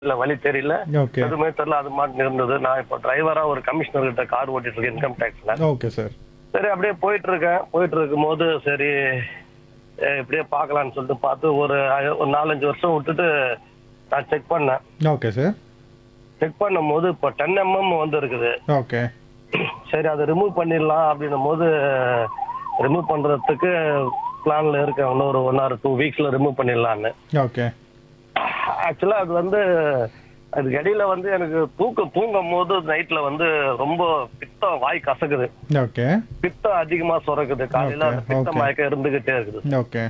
இல்ல வழி தெரியல ஓகே எதுவுமே தெரியல அது மாட்டு இருந்தது நான் இப்போ டிரைவரா ஒரு கமிஷனர் கிட்ட கார் ஓட்டிட்டு இருக்கேன் இன்கம் டேக்ஸ்ல ஓகே சார் சரி அப்படியே போயிட்டு இருக்கேன் போயிட்டு இருக்கும் போது சரி அஹ் இப்படியே பார்க்கலாம்னு சொல்லிட்டு பார்த்து ஒரு அ- ஒரு நாலஞ்சு வருஷம் விட்டுட்டு நான் செக் பண்ணேன் ஓகே சார் செக் பண்ணும்போது இப்போ டென் எம்எம் வந்து இருக்குது ஓகே சரி அதை ரிமூவ் பண்ணிடலாம் அப்படின்னும் போது ரிமூவ் பண்றதுக்கு பிளான்ல இருக்கேன் இன்னும் ஒரு ஒன் ஆர் டூ வீக்ஸ்ல ரிமூவ் பண்ணிடலான்னு ஓகே ஆக்சுவலா அது வந்து அதுக்கு இடையில வந்து எனக்கு தூக்கம் தூங்கும் போது நைட்ல வந்து ரொம்ப பித்தம் வாய் கசக்குது ஓகே பித்தம் அதிகமா சுரக்குது காலையில அந்த Okay, பித்த okay. மயக்கம் இருந்துகிட்டே இருக்குது ஓகே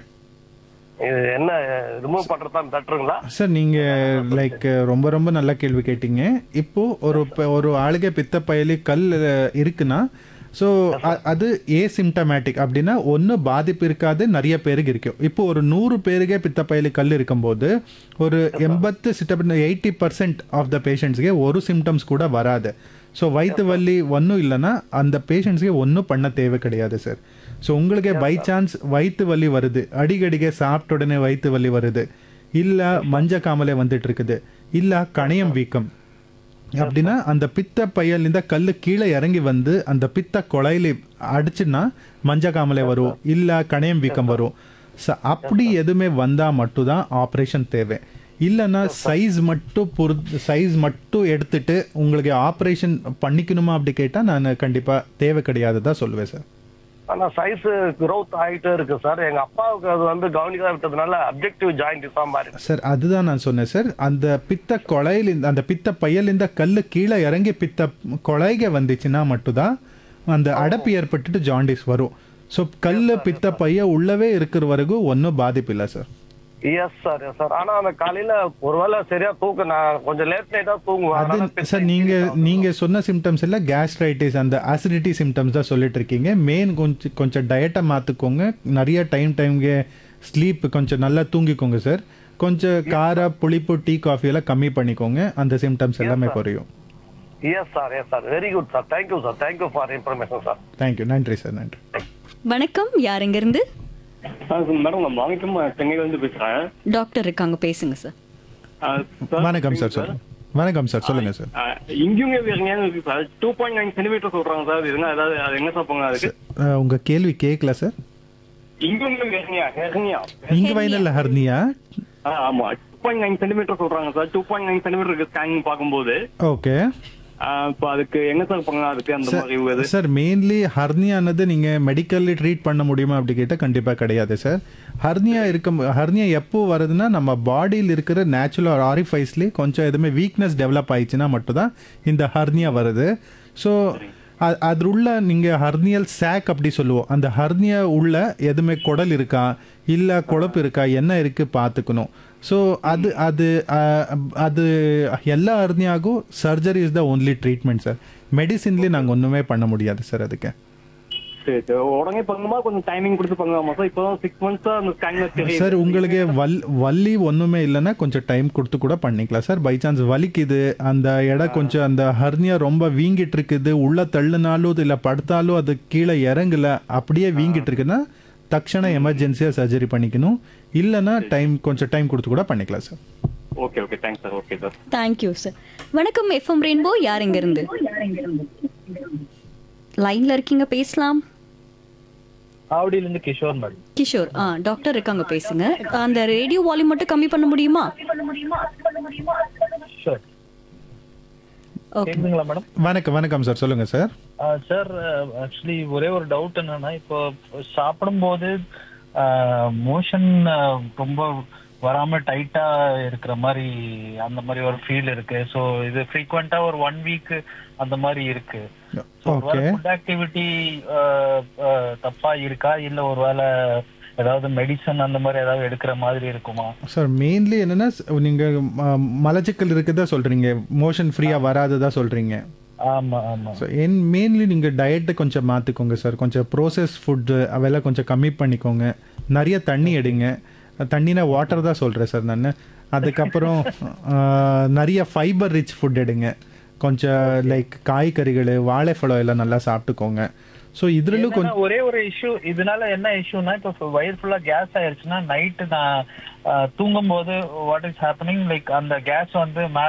இது என்ன ரிமூவ் பண்றதா பெட்டருங்களா சார் நீங்க லைக் ரொம்ப ரொம்ப நல்ல கேள்வி கேட்டீங்க இப்போ ஒரு ப- ஒரு ஆளுகை பித்த பயலி கல் அஹ், இருக்குன்னா ஸோ அது ஏசிம்டமேட்டிக் அப்படின்னா ஒன்று பாதிப்பு இருக்காது நிறைய பேருக்கு இருக்கும் இப்போ ஒரு நூறு பேருக்கே பித்த பயலி கல் இருக்கும்போது ஒரு எண்பத்து சிட்ட எயிட்டி பர்சன்ட் ஆஃப் த பேஷண்ட்ஸ்க்கு ஒரு சிம்டம்ஸ் கூட வராது ஸோ வயிற்று வலி ஒன்றும் இல்லைன்னா அந்த பேஷண்ட்ஸ்க்கு ஒன்றும் பண்ண தேவை கிடையாது சார் ஸோ உங்களுக்கு பை சான்ஸ் வயிற்று வலி வருது அடிக்கடிக்க சாப்பிட்ட உடனே வயிற்று வலி வருது இல்லை மஞ்ச காமலை வந்துட்டு இருக்குது இல்லை கணையம் வீக்கம் அப்படின்னா அந்த பித்த பையலிருந்த கல் கீழே இறங்கி வந்து அந்த பித்த குழையில அடிச்சுன்னா மஞ்ச காமலை வரும் இல்லை கணையம் வீக்கம் வரும் ஸோ அப்படி எதுவுமே வந்தால் மட்டும்தான் ஆப்ரேஷன் தேவை இல்லைன்னா சைஸ் மட்டும் பொறு சைஸ் மட்டும் எடுத்துட்டு உங்களுக்கு ஆப்ரேஷன் பண்ணிக்கணுமா அப்படி கேட்டால் நான் கண்டிப்பாக தேவை கிடையாது தான் சொல்லுவேன் சார் ஆனா சைஸ் growth ஆயிட்டே இருக்கு சார் எங்க அப்பாவுக்கு அது வந்து கவனிக்காத விட்டதுனால அப்ஜெக்டிவ் ஜாயிண்ட் ஃபார்ம் மாதிரி சார் அதுதான் நான் சொன்னேன் சார் அந்த பித்த கொலையில் அந்த பித்த பையலிருந்த கல் கீழே இறங்கி பித்த கொலைக வந்துச்சுன்னா மட்டும்தான் அந்த அடப்பு ஏற்பட்டுட்டு ஜாண்டிஸ் வரும் ஸோ கல் பித்த பைய உள்ளவே இருக்கிற வரைக்கும் ஒன்றும் பாதிப்பு இல்லை sir yes sir yes sir ஆனா அந்த காலையில ஒருவேளை சரியா தூக்க நான் கொஞ்சம் லேட் நைட்டா தூங்குவேன் அது அதனால பித்த சார் நீங்க நீங்க சொன்ன சிம்டம்ஸ் எல்லாம் கேஸ்ட்ரைட்டிஸ் அந்த அசிடிட்டி சிம்டம்ஸ் தான் சொல்லிட்டு இருக்கீங்க மெயின் கொஞ்சம் கொஞ்சம் டயட்டை மாத்துக்கோங்க நிறைய டைம் டைம்க்கு ஸ்லீப் கொஞ்சம் நல்லா தூங்கிக்கோங்க சார் கொஞ்சம் கார புளிப்பு டீ காஃபி எல்லாம் கம்மி பண்ணிக்கோங்க அந்த சிம்டம்ஸ் எல்லாமே குறையும் yes sir yes sir very good sir thank you sir thank you for information sir thank you நன்றி சார் நன்றி வணக்கம் யார் இருந்து மேடம் நான் வணக்கம் சென்னையில இருந்து பேசுறேன் டாக்டர் இருக்காங்க பேசுங்க சார் அஹ், சார், வணக்கம் சார் சொல்லுங்க வணக்கம் சார் சொல்லுங்க சார் அஹ், இங்கேயும் எங்கேயும் இருக்கு sir two point nine centimeter சொல்றாங்க சார் இது என்ன அதாவது அது என்ன சாப்பிடுங்க அதுக்கு அஹ், உங்க கேள்வி கேட்கல சார் இங்கேயும் ஹெர்னியா ஹெர்னியா இங்க வயனில் ஹர்னியா ஆமா டூ பாயிண்ட் நைன் சென்டிமீட்டர் சொல்றாங்க sir two point nine centimeter scanning பார்க்கும்போது ஓகே அஹ், இப்போ அதுக்கு என்ன சார் பண்ணலாம் அதுக்கு அந்த மாதிரி இது சார் மெயின்லி ஹர்னியானது நீங்க மெடிக்கல்லி ட்ரீட் பண்ண முடியுமா அப்படி கேட்டால் கண்டிப்பா கிடையாது சார் ஹர்னியா இருக்க ஹர்னியா எப்போ வருதுன்னா நம்ம பாடியில் இருக்கிற நேச்சுரல் ஆரிஃபைஸ்லேயே கொஞ்சம் எதுவுமே வீக்னஸ் டெவலப் ஆயிடுச்சுன்னா மட்டும்தான் இந்த ஹர்னியா வருது ஸோ அது உள்ள நீங்கள் ஹர்னியல் சாக் அப்படி சொல்லுவோம் அந்த ஹர்னியா உள்ள எதுவுமே குடல் இருக்கா இல்லை குழப்பு இருக்கா என்ன இருக்கு பார்த்துக்கணும் ஸோ அது அது அஹ், அது எல்லா ஹர்னியாகும் surgery is the only treatment sir மெடிசின்லேயே நாங்கள் ஒன்றுமே பண்ண முடியாது சார் அதுக்கு சரி சரி உடனே பண்ணுமா கொஞ்சம் டைமிங் கொடுத்து பண்ணலாமா சார் இப்போதான் சிக்ஸ் மந்த்ஸா அந்த ஸ்கேனிங் தெரியும் சார் உங்களுக்கு வல் வலி ஒன்றுமே இல்லைன்னா கொஞ்சம் டைம் கொடுத்து கூட பண்ணிக்கலாம் சார் பை சான்ஸ் வலிக்குது அந்த இடம் கொஞ்சம் அந்த ஹர்னியா ரொம்ப வீங்கிட்டு இருக்குது உள்ள தள்ளுனாலும் இல்லை படுத்தாலும் அது கீழே இறங்கல அப்படியே வீங்கிட்டு இருக்குன்னா தಕ್ಷಣ எமர்ஜென்சியாக சர்ஜரி பண்ணிக்கணும் இல்லைன்னா டைம் கொஞ்சம் டைம் கொடுத்து கூட பண்ணிக்கலாம் sir okay okay thanks sir okay sir thank you sir வணக்கம் எஃப்எம் ரெயின்போ யார் இருந்து லைன்ல இருக்கீங்க பேசலாம் ஆவடியில இருந்து கிஷோர் மேடம் கிஷோர் ஆ டாக்டர் இருக்காங்க பேசுங்க அந்த ரேடியோ வால்யூம் மட்டும் கம்மி பண்ண முடியுமா ஷூர் ஓகே கேக்குதுங்களா மேடம் வணக்கம் வணக்கம் சார் சொல்லுங்கள் சார் சார் ஆக்சுவலி ஒரே ஒரு டவுட் என்னன்னா இப்போ சாப்பிடும்போது மோஷன் ரொம்ப வராம டைட்டா இருக்கிற மாதிரி அந்த மாதிரி ஒரு ஃபீல் இருக்கு ஸோ இது ஃப்ரீக்வெண்டா ஒரு ஒன் வீக் அந்த மாதிரி இருக்கு ஓகே ஃபுட் ஆக்டிவிட்டி தப்பா இருக்கா இல்ல ஒருவேளை ஏதாவது மெடிசன் அந்த மாதிரி ஏதாவது எடுக்கிற மாதிரி இருக்குமா சார் மெயின்லி என்னன்னா நீங்கள் மலச்சிக்கல் இருக்குதா சொல்கிறீங்க மோஷன் ஃப்ரீயாக வராததா சொல்கிறீங்க ஆமா ஆமா ஸோ என் மெயின்லி நீங்கள் டயட்டை கொஞ்சம் மாற்றிக்கோங்க சார் கொஞ்சம் ப்ரோசஸ் ஃபுட்டு அதெல்லாம் கொஞ்சம் கம்மி பண்ணிக்கோங்க நிறைய தண்ணி எடுங்க தண்ணினா வாட்டர் தான் சொல்கிறேன் சார் நான் அதுக்கப்புறம் ஆஹ், நிறைய ஃபைபர் ரிச் ஃபுட் எடுங்க கொஞ்சம் லைக் காய்கறிகள் வாழைப்பழம் எல்லாம் நல்லா சாப்பிட்டுக்கோங்க ஸோ இதுலயும் கொஞ்சம் என்னன்னா, ஒரே ஒரு இஷ்யூ இதனால என்ன இஷ்யூனா இப்போ வயிறு ஃபுல்லா கேஸ் ஆயிருச்சுன்னா நைட்டு நான் தூங்கும் போது வாட் இஸ் ஹேப்பனிங் லைக் அந்த கேஸ் வந்து மேல